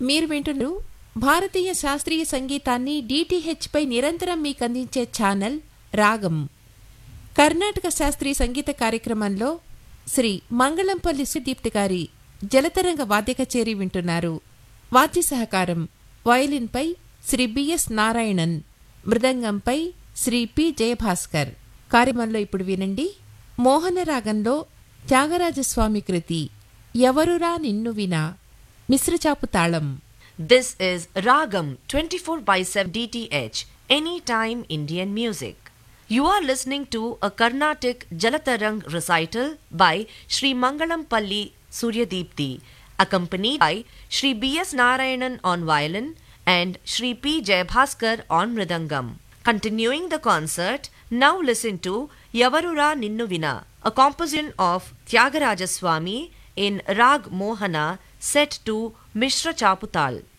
మీరు వింటున్నారు భారతీయ శాస్త్రీయ సంగీతాన్ని డిటిహెచ్ పై నిరంతరం మీకు అందించే ఛానల్ రాగం కర్ణాటక శాస్త్రీయ సంగీత కార్యక్రమంలో శ్రీ మంగళంపల్లి సుదీప్తి గారి జలతరంగ వాద్య కచేరీ వింటున్నారు వాద్య సహకారం వయలిన్పై శ్రీ బిఎస్ నారాయణన్ మృదంగంపై శ్రీ పి జయభాస్కర్ కార్యక్రమంలో ఇప్పుడు వినండి మోహన రాగంలో త్యాగరాజస్వామి కృతి ఎవరురా నిన్ను వినా మిశ్రచాపు తాళం This is Ragam 24 by 7 DTH, Anytime Indian Music. You are listening to a Carnatic Jalatarang recital by Sri Mangalam Palli Suryadeepti, accompanied by Sri B.S. Narayanan on violin and Sri P. Jayabhaskar on mridangam. Continuing the concert, now listen to Yavarura Ninnu Vina, a composition of Tyagarajaswami in Rag Mohana set to Mishra Chaputal.